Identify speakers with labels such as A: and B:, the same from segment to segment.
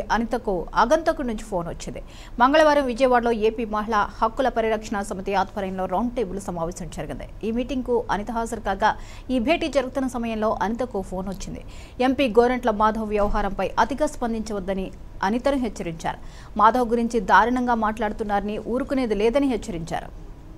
A: అనితకు ఆగంతకు నుంచి ఫోన్ వచ్చింది మంగళవారం విజయవాడలో ఏపీ మహిళా హక్కుల పరిరక్షణ సమితి ఆధ్వర్యంలో రౌండ్ టేబుల్ సమావేశం జరిగింది ఈ మీటింగ్కు అనిత హాజరు కాగా ఈ భేటీ జరుగుతున్న సమయంలో అనితకు ఫోన్ వచ్చింది ఎంపీ గోరంట్ల మాధవ్ వ్యవహారంపై అతిగా స్పందించవద్దని అనితను హెచ్చరించారు మాధవ్ గురించి దారుణంగా మాట్లాడుతున్నారని ఊరుకునేది లేదని హెచ్చరించారు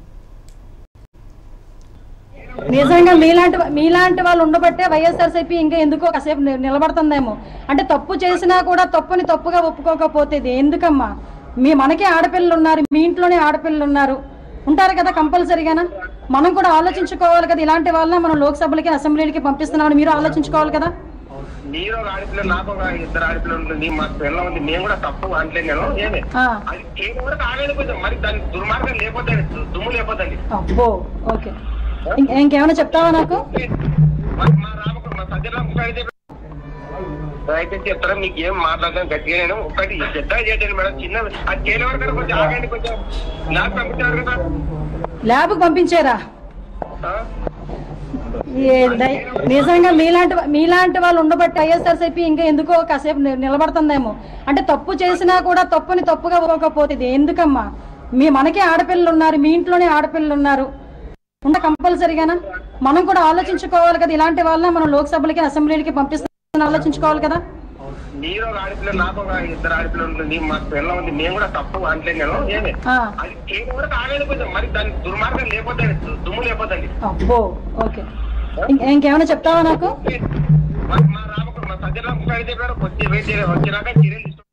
B: నిజంగా మీలాంటి మీలాంటి వాళ్ళు ఉండబట్టే వైఎస్ఆర్సీపీ ఇంకా ఎందుకో కాసేపు ని- నిలబడుతుందేమో అంటే తప్పు చేసినా కూడా తప్పుని తప్పుగా ఒప్పుకోకపోతే ఇది ఎందుకమ్మా మీ మనకే ఆడపిల్లలు ఉన్నారు మీ ఇంట్లోనే ఆడపిల్లలు ఉన్నారు ఉంటారు కదా కంపల్సరీగానా మనం కూడా ఆలోచించుకోవాలి కదా ఇలాంటి వాళ్ళని మనం లోక్సభలకి అసెంబ్లీలకి పంపిస్తున్నామని మీరు ఆలోచించుకోవాలి కదా
C: మీరు ఒక ఆడపిల్ల నాకు ఒక ఇద్దరు ఆడపిల్ల ఉంటుంది మా పిల్ల ఉంది నేను కూడా తప్పు అంటలేదు నేను ఏమి
B: ఆ,
C: అది కేవలం వరకు ఆగలేదు కొంచెం మరి దాని దుర్మార్గం లేకపోతే దుమ్ము లేకపోతండి
B: అబ్బో ఓకే ఇం- ఇంకేమైనా చెప్తావా నాకు
C: మరి మా రామకు మా సత్యరామ అయితే దయచేసి చెప్తారా మీకు ఏం మాట్లాడదాం గట్టిగా నేను ఒకటి పెద్దగా చేయలేదు మేడం చిన్న అది చేయలే వరకు కొంచెం ఆగండి కొంచెం నాకు పంపించారు కదా
B: ల్యాబ్కి పంపించారా
C: ఆ?
B: ఏ దై- నిజంగా మీలాంటి మీలాంటి వాళ్ళు ఉండబట్టి వైఎస్ఆర్సీపీ ఇంకా ఎందుకో కాసేపు ని- నిలబడుతుందేమో అంటే తప్పు చేసినా కూడా తప్పుని తప్పుగా ఒప్పుకోకపోతే ఇది ఎందుకమ్మా మీ మనకే ఆడపిల్లలు ఉన్నారు మీ ఇంట్లోనే ఆడపిల్లలు ఉన్నారు ఉండ కంపల్సరీగానా మనం కూడా ఆలోచించుకోవాలి కదా ఇలాంటి వాళ్ళని మనం లోక్సభలకి అసెంబ్లీలకి పంపిస్తామని ఆలోచించుకోవాలి కదా
C: మీరు ఒక ఆడపిల్ల నాకు ఒక ఇద్దరు ఆడపిల్ల ఉంటుంది మా పిల్ల ఉంది నేను కూడా తప్పు అంటలేదు నేను ఏమి
B: ఆ,
C: అది కేవలం వరకు ఆగలేదు కొంచెం మరి దాని దుర్మార్గం లేకపోతే దుమ్ము లేకపోతండి
B: అబ్బో ఓకే ఇం- ఇంకేమైనా చెప్తావా నాకు
C: మరి మా రామకు మా సత్యరామ అయితే కొద్దిగా వెయిట్ చేయాలి వచ్చినాక చర్యలు తీసుకో-